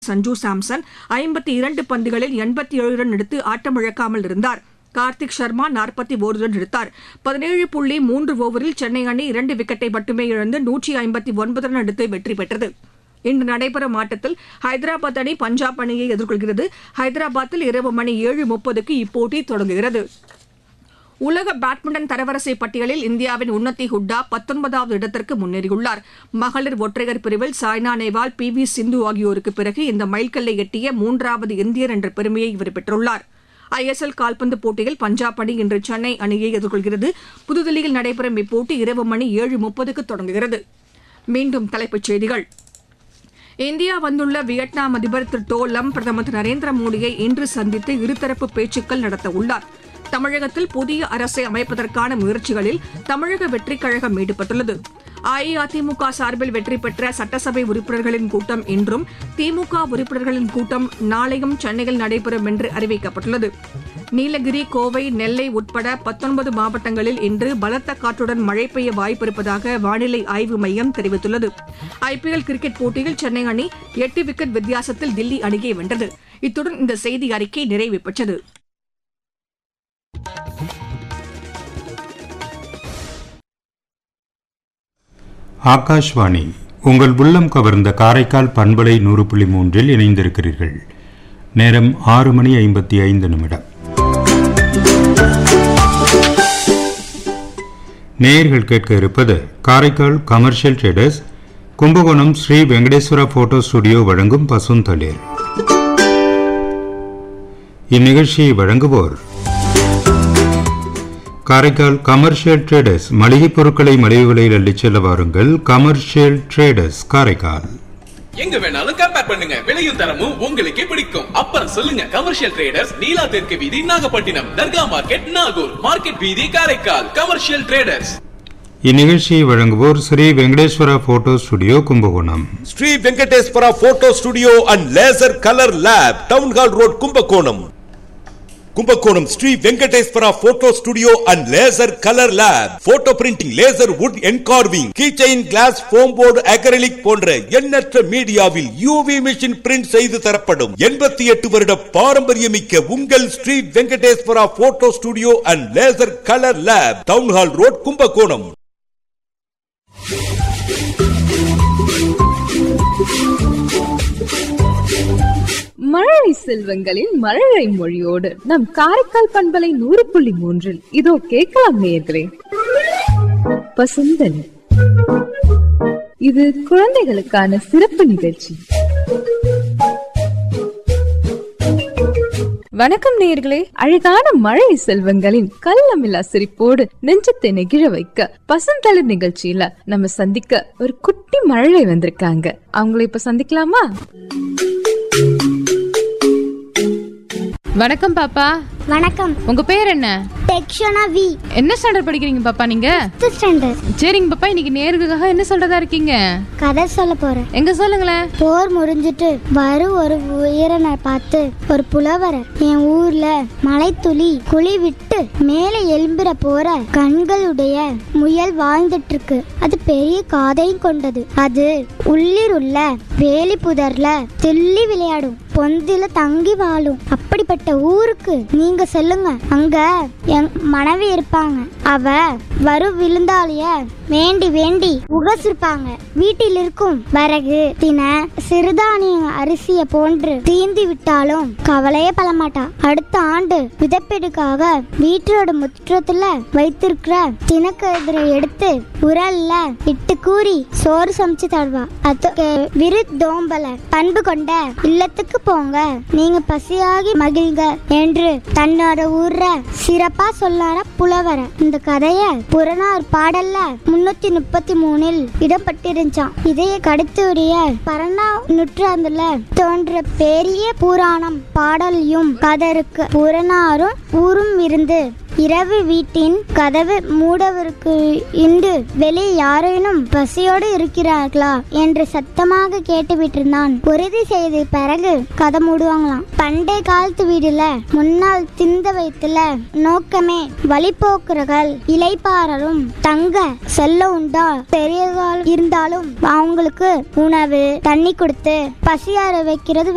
Sanju Samson ஐம்பத்தி இரண்டு பந்துகளில் எண்பத்தி ஏழு ரன் எடுத்து ஆட்டமிழக்காமல் இருந்தார் கார்த்திக் சர்மா நாற்பத்தி ஒரு ரன் எடுத்தார் பதினேழு புள்ளி மூன்று ஓவரில் சென்னை அணி இரண்டு விக்கெட்டை மட்டுமே இழந்து நூற்றி ஐம்பத்தி ஒன்பது ரன் எடுத்து வெற்றி பெற்றது இன்று நடைபெறும் ஆட்டத்தில் ஹைதராபாத் அணி பஞ்சாப் அணியை எதிர்கொள்கிறது ஹைதராபாத்தில் இரவு மணி ஏழு முப்பதுக்கு இப்போட்டி தொடங்குகிறது உலக பேட்மிண்டன் தரவரிசை பட்டியலில் இந்தியாவின் உன்னதி ஹுட்டா பத்தொன்பதாவது இடத்திற்கு முன்னேறியுள்ளார் மகளிர் ஒற்றையர் பிரிவில் சாய்னா நேவால் பி வி சிந்து ஆகியோருக்கு பிறகு இந்த மைல்கல்லை எட்டிய மூன்றாவது இந்தியர் என்ற பெருமையை இவர் பெற்றுள்ளார் ஐஎஸ்எல் கால்பந்து போட்டியில் பஞ்சாப் அணி இன்று சென்னை அணியை எதிர்கொள்கிறது புதுதில்லியில் நடைபெறும் இப்போட்டி இரவு மணி ஏழு முப்பதுக்கு தொடங்குகிறது மீண்டும் தலைப்புச் செய்திகள் இந்தியா வந்துள்ள வியட்நாம் அதிபர் திரு டோ லம் பிரதமர் திரு நரேந்திர மோடியை இன்று சந்தித்து இருதரப்பு பேச்சுக்கள் நடத்த உள்ளார் தமிழகத்தில் புதிய அரசை அமைப்பதற்கான முயற்சிகளில் தமிழக வெற்றிக் கழகம் ஈடுபட்டுள்ளது அஇஅதிமுக சார்பில் வெற்றி பெற்ற சட்டசபை உறுப்பினர்களின் கூட்டம் இன்றும் திமுக உறுப்பினர்களின் கூட்டம் நாளையும் சென்னையில் நடைபெறும் என்று அறிவிக்கப்பட்டுள்ளது நீலகிரி கோவை நெல்லை உட்பட பத்தொன்பது மாவட்டங்களில் இன்று பலத்த காற்றுடன் மழை பெய்ய வாய்ப்பிருப்பதாக வானிலை ஆய்வு மையம் தெரிவித்துள்ளது ஐபிஎல் கிரிக்கெட் போட்டியில் சென்னை அணி எட்டு விக்கெட் வித்தியாசத்தில் தில்லி அணியை வென்றது இத்துடன் இந்த செய்தி அறிக்கை நிறைவு பெற்றது ஆகாஷ்வாணி உங்கள் உள்ளம் கவர்ந்த காரைக்கால் பண்பலை நூறு புள்ளி மூன்றில் இணைந்திருக்கிறீர்கள் நேரம் ஆறு மணி ஐம்பத்தி ஐந்து நிமிடம் நேயர்கள் கேட்க இருப்பது Karaikal commercial traders Kumbakonam Sri Venkateswara photo studio வழங்கும் பசுந்தளிர் இந்நிகழ்ச்சியை வழங்குவோர் காரைக்கால் கமர்ஷியல் ட்ரேடர்ஸ் மளிகைப் பொருட்களை மலிவு விலையில் அள்ளிச் செல்ல வாருங்கள் கமர்ஷியல் ட்ரேடர்ஸ் காரைக்கால் எங்க வேணாலும் கம்பேர் பண்ணுங்க விலையும் தரமும் உங்களுக்கே பிடிக்கும் அப்புறம் சொல்லுங்க கமர்ஷியல் ட்ரேடர்ஸ் நீலா தெற்கு வீதி நாகப்பட்டினம் தர்கா மார்க்கெட் நாகூர் மார்க்கெட் வீதி காரைக்கால் கமர்ஷியல் ட்ரேடர்ஸ் இந்நிகழ்ச்சியை வழங்குவோர் Sri Venkateswara photo studio Kumbakonam Sri Venkateswara photo studio and laser colour lab town hall road Kumbakonam Kumbakonam Sri Venkateswara photo studio and laser colour lab photo printing laser wood engraving keychain glass foam board acrylic போன்ற எண்ணற்ற மீடியாவில் UV machine print செய்து தரப்படும் எண்பத்தி எட்டு வருட பாரம்பரியமிக்க உங்கள் Sri Venkateswara photo studio and laser colour lab town hall road Kumbakonam மழலை செல்வங்களின் மழலை மொழியோடு நம் காரைக்கால் பண்பலை நூறு புள்ளி மூன்றில் இதோ கேட்கலாம் நேயர்களே பசுந்தன் இது குழந்தைகளுக்கான சிறப்பு நிகழ்ச்சி வணக்கம் நேயர்களே அழகான மழை செல்வங்களின் கள்ளமில்லா சிரிப்போடு நெஞ்சத்தை நெகிழ வைக்க பசுந்தளிர் நிகழ்ச்சியில நம்ம சந்திக்க ஒரு குட்டி மழலை வந்திருக்காங்க அவங்கள இப்ப சந்திக்கலாமா வணக்கம் பாப்பா வணக்கம் உங்க பேர் என்ன டெக்ஷனா வி என்ன ஸ்டாண்டர்ட் படிக்கிறீங்க பாப்பா நீங்க ஃபிஃப்த் ஸ்டாண்டர்ட் சரிங்க பாப்பா இன்னைக்கு நேருக்காக என்ன சொல்றதா இருக்கீங்க கதை சொல்ல போறேன் எங்க சொல்லுங்களேன் போர் முடிஞ்சிட்டு வரும் ஒரு உயரனை பார்த்து ஒரு புலவரை என் ஊர்ல மலைத்துளி குழி விட்டு மேலே எழும்புற போற கண்களுடைய முயல் வாழ்ந்துட்டு இருக்கு அது பெரிய காதையும் கொண்டது அது உள்ளிர் உள்ள வேலி புதர்ல துள்ளி விளையாடும் பொந்தில தங்கி வாழும் அப்படிப்பட்ட ஊருக்கு நீங்க சொல்லுங்க அங்க என் மனைவி இருப்பாங்க அவ வரு விழுந்தாலிய வேண்டி வேண்டி உகசிருப்பாங்க வீட்டில் இருக்கும் வரகு தின சிறுதானிய அரிசிய போன்று தீந்து விட்டாலும் கவலையே பட மாட்டா அடுத்த ஆண்டு விதப்பெடுக்காக வீட்டோட முற்றத்துல வைத்திருக்கிற தினக்கதிரை எடுத்து உரல்ல இட்டு கூறி சோறு சமைச்சு தருவா அது விருத்தோம்பல பண்பு கொண்ட இல்லத்துக்கு போங்க நீங்க பசியாகி மகிழ்க என்று தன்னோட ஊர்ல சிறப்பா சொல்லார புலவர இந்த கதைய புறநார் பாடல்ல முன்னூத்தி முப்பத்தி மூணில் இடம்பெற்றிருந்துச்சான் இதைய கடுத்துடைய பரணா நூற்றாண்டுல தோன்ற பெரிய புராணம் பாடலையும் கதருக்கு புறநாரும் ஊரும் இருந்து இரவு வீட்டின் கதவு மூடவருக்கு இன்று வெளியே யாரேனும் பசியோடு இருக்கிறார்களா என்று சத்தமாக கேட்டுவிட்டிருந்தான் உறுதி செய்த பிறகு கதை மூடுவாங்களாம் பண்டைய காலத்து வீடுல முன்னால் திந்த வயிற்றுல நோக்கமே வழிபோக்குறர்கள் இலைப்பாரரும் தங்க செல்ல உண்டா பெரியவர்கள் இருந்தாலும் அவங்களுக்கு உணவு தண்ணி கொடுத்து பசியார வைக்கிறது